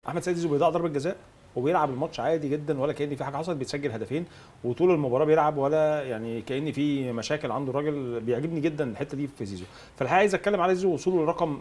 احمد سيد زيزو بيضيع ضربه جزاء وبيلعب الماتش عادي جدا ولا كان في حاجه حصلت بيتسجل هدفين وطول المباراه بيلعب ولا يعني كان في مشاكل عنده الراجل بيعجبني جدا الحته دي في زيزو فالحقيقه عايز اتكلم على زيزو وصوله لرقم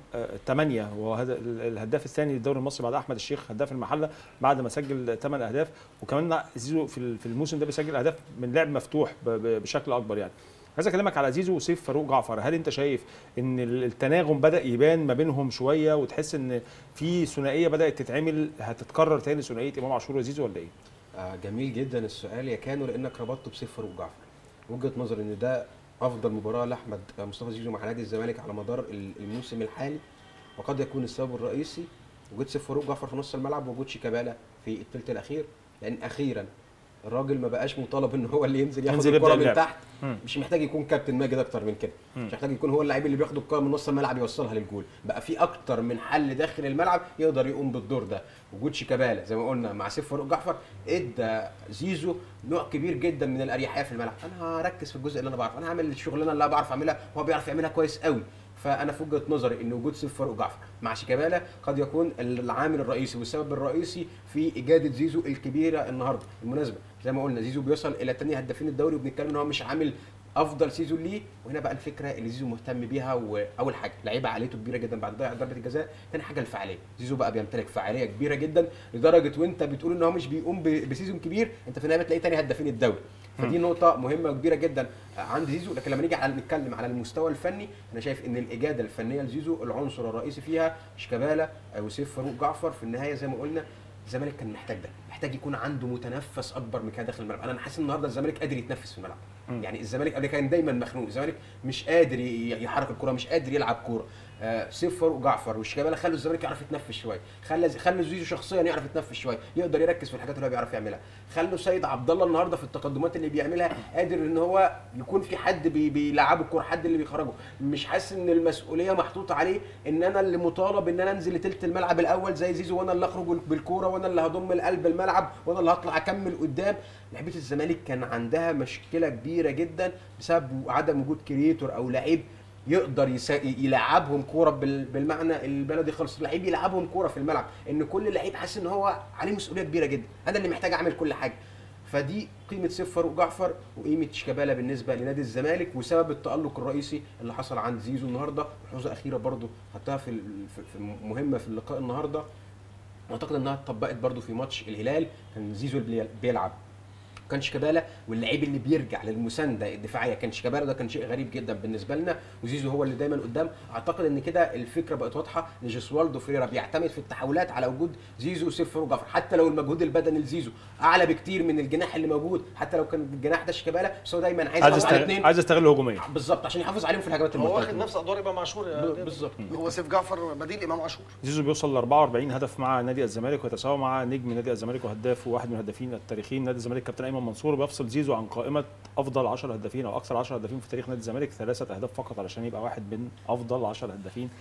8 وهو هذا الهداف الثاني للدوري المصري بعد احمد الشيخ هداف المحله بعد ما سجل 8 اهداف وكمان زيزو في في الموسم ده بيسجل اهداف من لعب مفتوح بشكل اكبر يعني عايز اكلمك على زيزو وسيف فاروق جعفر هل انت شايف ان التناغم بدا يبان ما بينهم شويه وتحس ان في ثنائيه بدات تتعمل هتتكرر تاني ثنائيه امام عاشور وزيزو ولا ايه آه جميل جدا السؤال يا كانوا لانك ربطته بسيف فاروق جعفر وجهه نظر ان ده افضل مباراه لاحمد مصطفى زيزو مع نادي الزمالك على مدار الموسم الحالي وقد يكون السبب الرئيسي وجود سيف فاروق جعفر في نص الملعب ووجود شيكابالا في الثلث الاخير لان اخيرا الراجل ما بقاش مطالب ان هو اللي ينزل ياخد الكره من تحت مم. مش محتاج يكون كابتن ماجد اكتر من كده مم. مش محتاج يكون هو اللعيب اللي بياخد الكره من نص الملعب يوصلها للجول بقى في اكتر من حل داخل الملعب يقدر يقوم بالدور ده وجود شيكابالا زي ما قلنا مع سيف فاروق جعفر ادى زيزو نوع كبير جدا من الاريحيه في الملعب انا هركز في الجزء اللي انا بعرف انا هعمل الشغلانه اللي انا بعرف اعملها وهو بيعرف يعملها كويس قوي فانا في وجهه نظري ان وجود سيف فاروق جعفر مع شيكابالا قد يكون العامل الرئيسي والسبب الرئيسي في اجاده زيزو الكبيره النهارده بالمناسبه زي ما قلنا زيزو بيوصل الى ثاني هدافين الدوري وبنتكلم ان هو مش عامل افضل سيزون ليه وهنا بقى الفكره اللي زيزو مهتم بيها واول حاجه لعيبه عاليته كبيره جدا بعد ضيع ضربه الجزاء ثاني حاجه الفعاليه زيزو بقى بيمتلك فعاليه كبيره جدا لدرجه وانت بتقول ان هو مش بيقوم بسيزون كبير انت في النهايه بتلاقيه ثاني هدافين الدوري فدي نقطه مهمه وكبيره جدا عند زيزو لكن لما نيجي على نتكلم على المستوى الفني انا شايف ان الاجاده الفنيه لزيزو العنصر الرئيسي فيها شيكابالا وسيف فاروق جعفر في النهايه زي ما قلنا الزمالك كان محتاج ده محتاج يكون عنده متنفس اكبر من كده داخل الملعب انا حاسس النهارده الزمالك قادر يتنفس في الملعب م. يعني الزمالك قبل كان دايما مخنوق الزمالك مش قادر يحرك الكره مش قادر يلعب كوره آه سيف فاروق جعفر والشيكابالا خلوا الزمالك يعرف يتنفس شويه خلى خلوا زيزو شخصيا يعرف يتنفس شويه يقدر يركز في الحاجات اللي هو بيعرف يعملها خلوا سيد عبد الله النهارده في التقدمات اللي بيعملها قادر ان هو يكون في حد بي بيلعبه الكوره حد اللي بيخرجه مش حاسس ان المسؤوليه محطوطه عليه ان انا اللي مطالب ان انا انزل لثلث الملعب الاول زي زيزو وانا اللي اخرج بالكوره وانا اللي هضم القلب الملعب وانا اللي هطلع اكمل قدام لعيبه الزمالك كان عندها مشكله كبيره جدا بسبب عدم وجود كرييتور او لعيب يقدر يسا... يلعبهم كوره بال... بالمعنى البلدي خالص لعيب يلعبهم كوره في الملعب ان كل لعيب حاسس ان هو عليه مسؤوليه كبيره جدا انا اللي محتاج اعمل كل حاجه فدي قيمه سيف فاروق جعفر وقيمه شيكابالا بالنسبه لنادي الزمالك وسبب التالق الرئيسي اللي حصل عند زيزو النهارده ملحوظه اخيره برده حطها في في مهمه في اللقاء النهارده واعتقد انها اتطبقت برده في ماتش الهلال كان زيزو اللي بيلعب كان شيكابالا واللعيب اللي بيرجع للمسانده الدفاعيه كان شيكابالا ده كان شيء غريب جدا بالنسبه لنا وزيزو هو اللي دايما قدام اعتقد ان كده الفكره بقت واضحه ان جيسوالدو فريرا بيعتمد في التحولات على وجود زيزو وسيف فاروق جعفر حتى لو المجهود البدني لزيزو اعلى بكتير من الجناح اللي موجود حتى لو كان الجناح ده شيكابالا بس هو دايما عايز عايز يستغل عايز يستغل هجوميا بالظبط عشان يحافظ عليهم في الهجمات هو واخد نفس ادوار امام عاشور بالظبط هو سيف جعفر بديل امام عاشور زيزو بيوصل ل 44 هدف مع نادي الزمالك ويتساوى مع نجم نادي الزمالك وهداف وواحد من الهدافين التاريخيين نادي الزمالك كابتن ايمن منصور بيفصل زيزو عن قائمه افضل 10 هدافين او اكثر 10 هدافين في تاريخ نادي الزمالك ثلاثه اهداف فقط علشان يبقى واحد من افضل 10 هدافين